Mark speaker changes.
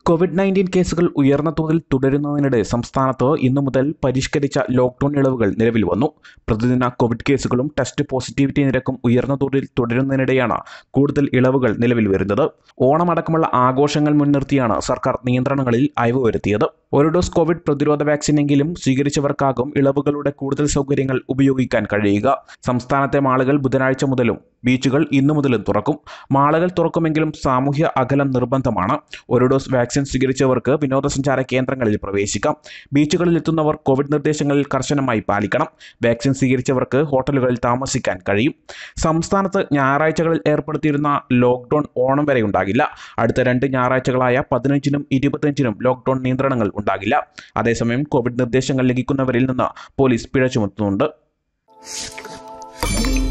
Speaker 1: Covid nineteen കേസുകൾ ഉയർന്ന തോതിൽ തുടരുന്നതിനിടെ സംസ്ഥാനത്ത് ഇന്നു മുതൽ പരിഷ്കരിച്ച ലോക്ക്ഡൌൺ ഇളവുകൾ നിലവിൽ വന്നു പ്രതിദിന കോവിഡ് കേസുകളും ടെസ്റ്റ് പോസിറ്റിവിറ്റി നിരക്കും ഉയർന്ന തോതിൽ തുടരുന്നതിനിടെയാണ് കൂടുതൽ ഇളവുകൾ നിലവിൽ വരുന്നത് ഓണമടക്കമുള്ള ആഘോഷങ്ങൾ മുൻനിർത്തിയാണ് സർക്കാർ നിയന്ത്രണങ്ങളിൽ അയവ് വരുത്തിയത് ഒരു ഡോസ് കോവിഡ് പ്രതിരോധ വാക്സിനെങ്കിലും സ്വീകരിച്ചവർക്കാകും ഇളവുകളുടെ കൂടുതൽ സൗകര്യങ്ങൾ ഉപയോഗിക്കാൻ കഴിയുക സംസ്ഥാനത്തെ മാളുകൾ ബുധനാഴ്ച മുതലും ബീച്ചുകൾ ഇന്നു മുതലും തുറക്കും മാളുകൾ തുറക്കുമെങ്കിലും സാമൂഹ്യ അകലം നിർബന്ധമാണ് ഒരു ഡോസ് വാക്സിൻ സ്വീകരിച്ചവർക്ക് വിനോദസഞ്ചാര കേന്ദ്രങ്ങളിൽ പ്രവേശിക്കാം ബീച്ചുകളിൽ എത്തുന്നവർ കോവിഡ് നിർദ്ദേശങ്ങളിൽ കർശനമായി പാലിക്കണം വാക്സിൻ സ്വീകരിച്ചവർക്ക് ഹോട്ടലുകളിൽ താമസിക്കാൻ കഴിയും സംസ്ഥാനത്ത് ഞായറാഴ്ചകളിൽ ഏർപ്പെടുത്തിയിരുന്ന ലോക്ക്ഡൌൺ ഓണം വരെ ഉണ്ടാകില്ല അടുത്ത രണ്ട് ഞായറാഴ്ചകളായ പതിനഞ്ചിനും ഇരുപത്തഞ്ചിനും ലോക്ക്ഡൌൺ നിയന്ത്രണങ്ങൾ ഉണ്ടാകില്ല അതേസമയം കോവിഡ് നിർദ്ദേശങ്ങൾ ലംഘിക്കുന്നവരിൽ നിന്ന് പോലീസ് പിഴ ചുമത്തുന്നുണ്ട്